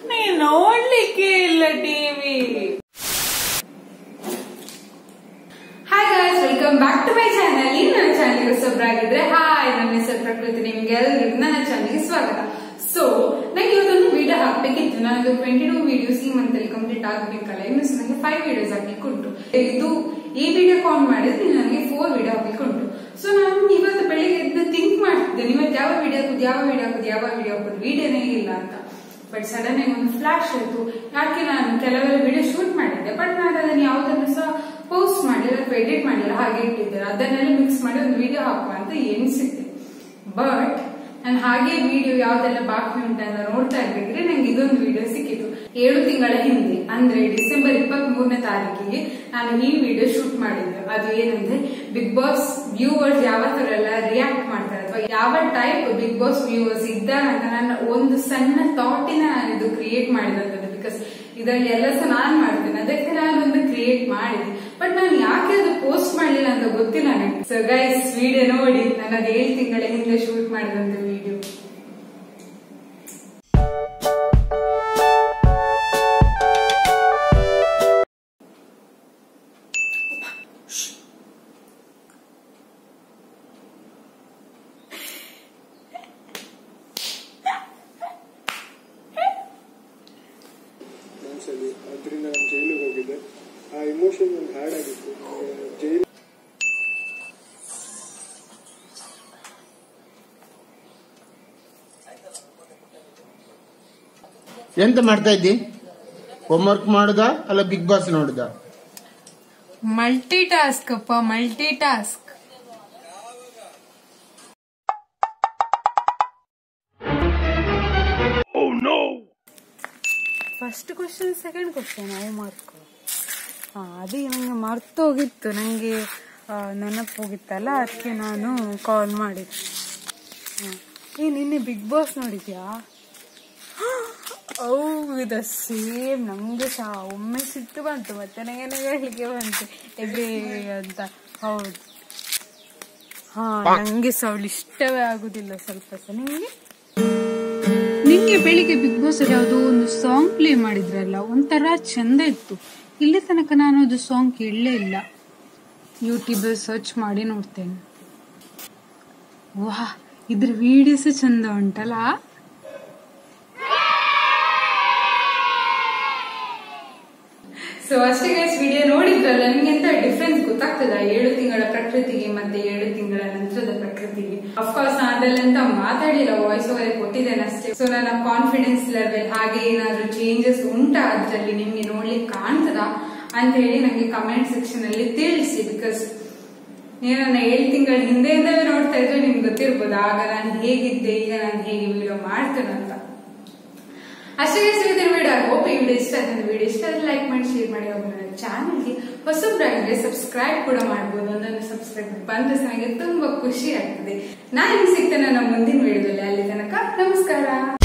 ನೀ ನೋಡ್ಲಿಕ್ಕೆ ಇಲ್ಲ TV hi guys welcome back to my channel ಈ ನನ್ನ ಚಾನಲ್ಗೆ ಹೊಸಬ್ರಾಗಿದ್ರೆ ಹಾಯ್ ನನ್ನ ಹೆಸರು ಪ್ರಕೃತಿ ನಿಮ್ಗೆಲ್ಲರಿಗೂ ನನ್ನ ಚಾನಲ್ಗೆ ಸ್ವಾಗತ ಸೊ ನಂಗೆ ಇವತ್ತೊಂದು ವಿಡಿಯೋ ಹಾಕ್ಬೇಕಿತ್ತು ನಾನು ಟ್ವೆಂಟಿ ಟೂ ವಿಡಿಯೋಸ್ ಈ ಮಂತ್ ಅಲ್ಲಿ ಕಂಪ್ಲೀಟ್ ಆಗ್ಬೇಕಲ್ಲ ಇನ್ನು ನನಗೆ ಫೈವ್ ವಿಡಿಯೋಸ್ ಹಾಕ್ಲಿಕ್ಕೆ ಉಂಟು ಇದು ಈ ವಿಡಿಯೋ ಕೌಂಟ್ ಮಾಡಿದ್ರೆ ನನಗೆ ಫೋರ್ ವಿಡಿಯೋ ಹಾಕ್ಲಿಕ್ಕೆ ಉಂಟು ಸೊ ನಾನು ಇವತ್ತು ಬೆಳಿಗ್ಗೆ ಎದ್ದು ಥಿಂಕ್ ಮಾಡ್ತಿದ್ದೆ ಇವತ್ತು ಯಾವ ವಿಡಿಯೋ ಹಾಕುದು ಯಾವ ವಿಡಿಯೋ ಹಾಕುದು ಯಾವ ವಿಡಿಯೋ ಹಾಕುದು ವಿಡಿಯೋನೇ ಇಲ್ಲ ಅಂತ ಬಟ್ ಸಡನ್ ಆಗಿ ಒಂದು ಫ್ಲಾಶ್ ಆಯ್ತು ಯಾಕೆ ನಾನು ಕೆಲವೆಲ್ಲ ವಿಡಿಯೋ ಶೂಟ್ ಮಾಡಿದ್ದೆ ಬಟ್ ನಾನು ಅದನ್ನ ಯಾವುದನ್ನು ಸಹ ಪೋಸ್ಟ್ ಮಾಡಿಲ್ಲ ಅಥವಾ ಎಡಿಟ್ ಮಾಡಿಲ್ಲ ಹಾಗೆ ಇಟ್ಟಿದ್ದೆ ಅದನ್ನೆಲ್ಲ ಮಿಕ್ಸ್ ಮಾಡಿ ಒಂದು ವಿಡಿಯೋ ಹಾಕುವ ಅಂತ ಎಣಿಸಿದ್ದೆ ಬಟ್ ನಾನು ಹಾಗೆ ವಿಡಿಯೋ ಯಾವ್ದೆಲ್ಲ ಬಾಕಿ ಉಂಟಂತ ನೋಡ್ತಾ ಇರ್ಬೇಕ್ರೆ ನಂಗೆ ಇದೊಂದು ವಿಡಿಯೋ ಸಿಕ್ಕಿತು ಏಳು ತಿಂಗಳ ಹಿಂದೆ ಅಂದ್ರೆ ಡಿಸೆಂಬರ್ ಇಪ್ಪತ್ತ್ ಮೂರನೇ ತಾರೀಕಿಗೆ ನಾನು ಈ ವಿಡಿಯೋ ಶೂಟ್ ಮಾಡಿದ್ದೆ ಅದು ಏನಂದ್ರೆ ಬಿಗ್ ಬಾಸ್ ವ್ಯೂವರ್ಸ್ ಯಾವ ತರ ಎಲ್ಲ ರಿಯಾಕ್ಟ್ ಮಾಡ್ತಾರೆ ಅಥವಾ ಯಾವ ಟೈಪ್ ಬಿಗ್ ಬಾಸ್ ವ್ಯೂವರ್ಸ್ ಇದ್ದಾರೆ ಅಂತ ನನ್ನ ಒಂದು ಸಣ್ಣ ಥಾಟಿನ ನಾನು ಇದು ಕ್ರಿಯೇಟ್ ಮಾಡಿದಂಥದ್ದು ಬಿಕಾಸ್ ಇದರಲ್ಲಿ ಎಲ್ಲ ಸಹ ನಾನು ಮಾಡ್ತೇನೆ ಅದಕ್ಕೆ ನಾನು ಒಂದು ಕ್ರಿಯೇಟ್ ಮಾಡಿದೆ ಬಟ್ ನಾನು ಯಾಕೆ ಅದು ಪೋಸ್ಟ್ ಮಾಡಲಿಲ್ಲ ಅಂತ ಗೊತ್ತಿಲ್ಲ ನನಗೆ ಸೊ ಗೈಸ್ ವಿಡಿಯೋ ನೋಡಿ ನಾನು ಅದು ಏಳು ತಿಂಗಳ ಹಿಂದೆ ಶೂಟ್ ಮಾಡಿದಂತ ವಿಡಿಯೋ ಮನಸ್ಸಲ್ಲಿ ಅದರಿಂದ ನಾನು ಜೈಲಿಗೆ ಹೋಗಿದ್ದೆ ಆ ಇಮೋಷನ್ ಒಂದು ಹ್ಯಾಡ್ ಆಗಿತ್ತು ಜೈಲು ಎಂತ ಮಾಡ್ತಾ ಇದ್ದಿ ಹೋಮ್ವರ್ಕ್ ಮಾಡುದ ಅಲ್ಲ ಬಿಗ್ ಬಾಸ್ ನೋಡುದ ಮಲ್ಟಿ ಟಾಸ್ಕ್ ಅಪ್ಪ multi task first question second question home mark ಹಾ ಅದೇ ನಂಗೆ ಮರ್ತೋಗಿತ್ತು ನಂಗೆ ಆ, ನೆನಪು ಹೋಗಿತ್ತಲ್ಲ ಅದಕ್ಕೆ ನಾನು ಕಾಲ್ ಮಾಡಿದ್ದೆ ಹಾ. ಏ ನಿನ್ನೆ ಬಿಗ್ ಬಾಸ್ ನೋಡಿದ್ಯಾ ಹೌದ ಸೇಮ್ ನಂಗೆ ಸಹ ಒಮ್ಮೆ ಸಿಟ್ಟು ಬಂತು ಮತ್ತೆ ನನಗೆ ಹೇಳಲಿಕ್ಕೆ ಬಂತು ಎಬೆ ಅಂತ ಹೌದು ಹಾ ನಂಗೆ ಸಹ ಅವಳು ಇಷ್ಟವೇ ಆಗುದಿಲ್ಲ ಸ್ವಲ್ಪ ಸಹ ನಿಂಗೆ ನಿಂಗೆ ಬೆಳಿಗ್ಗೆ ಬಿಗ್ ಬಾಸ್ ಅಲ್ಲಿ ಯಾವುದೋ ಒಂದು ಸಾಂಗ್ ಪ್ಲೇ ಮಾಡಿದ್ರಲ್ಲ ಒಂಥರ ಚಂದ ಇತ್ತು ಇಲ್ಲಿ ತನಕ ನಾನು ಅದು ಸಾಂಗ್ ಕೇಳಲೇ ಇಲ್ಲ ಯೂಟ್ಯೂಬ್ ಸರ್ಚ್ ಮಾಡಿ ನೋಡ್ತೇನೆ ವಾಹ್ ಇದ್ರ ವಿಡಿಯೋಸ್ ಚಂದ ಉಂಟಲ್ಲ ಸೊ ಅಷ್ಟೇ ಗೈಸ್ ವಿಡಿಯೋ ನೋಡಿದ್ರಲ್ಲ ನಿಮ್ಗೆ ಎಂತ ಡಿಫ್ರೆನ್ಸ್ ಗೊತ್ತಾಗ್ತದ ಏಳು ತಿಂಗಳ ಪ್ರಕೃತಿಗೆ ಮತ್ತೆ ಏಳು ತಿಂಗಳ ನಂತರದ ಪ್ರಕೃತಿಗೆ ಅಫ್ಕೋರ್ಸ್ ನಾನು ಅದೆಲ್ಲಂತ ಮಾತಾಡಿಲ್ಲ ವಾಯ್ಸ್ ಓವರ್ ಕೊಟ್ಟಿದ್ದೇನೆ ಅಷ್ಟೇ ಸೊ ನನ್ನ ಕಾನ್ಫಿಡೆನ್ಸ್ ಲೆವೆಲ್ ಹಾಗೆ ಏನಾದ್ರೂ ಚೇಂಜಸ್ ಉಂಟಾ ಅದ್ರಲ್ಲಿ ನಿಮ್ಗೆ ನೋಡ್ಲಿಕ್ಕೆ ಕಾಣ್ತದ ಅಂತ ಹೇಳಿ ನಂಗೆ ಕಮೆಂಟ್ ಸೆಕ್ಷನ್ ಅಲ್ಲಿ ತಿಳಿಸಿ ಬಿಕಾಸ್ ನೀವು ನನ್ನ ಏಳು ತಿಂಗಳ ಹಿಂದೆಯಿಂದಲೇ ನೋಡ್ತಾ ಇದ್ರೆ ನಿಮ್ಗೆ ಗೊತ್ತಿರ್ಬೋದು ಆಗ ನಾನು ಹೇಗಿದ್ದೆ ಈಗ ನಾನು ಹೇಗೆ ವಿಡಿಯೋ ಮಾಡ್ತೇನೆ ಅಂತ ಅಷ್ಟೇ ಸಿಗುತ್ತೆ ವಿಡಿಯೋ ಹೋಪ್ ಈ ವಿಡಿಯೋ ಇಷ್ಟ ಆಯ್ತು ವಿಡಿಯೋ ಇಷ್ಟ ಆದ್ರೆ ಲೈಕ್ ಮಾಡಿ ಶೇರ್ ಮಾಡಿ ಹಾಗೂ ನನ್ನ ಚಾನಲ್ಗೆ ಹೊಸಬ್ರಾಗಿದ್ರೆ ಸಬ್ಸ್ಕ್ರೈಬ್ ಕೂಡ ಮಾಡ್ಬೋದು ಒಂದೊಂದು ಸಬ್ಸ್ಕ್ರೈಬ್ ಬಂದ್ರೆ ನನಗೆ ತುಂಬಾ ಖುಷಿ ಆಗ್ತದೆ ನಾನು ನಿಮ್ಗೆ ಸಿಗ್ತೇನೆ ನನ್ನ ಮುಂದಿನ ವಿಡಿಯೋದಲ್ಲಿ ಅಲ್ಲಿ ತನಕ ನಮಸ್ಕಾರ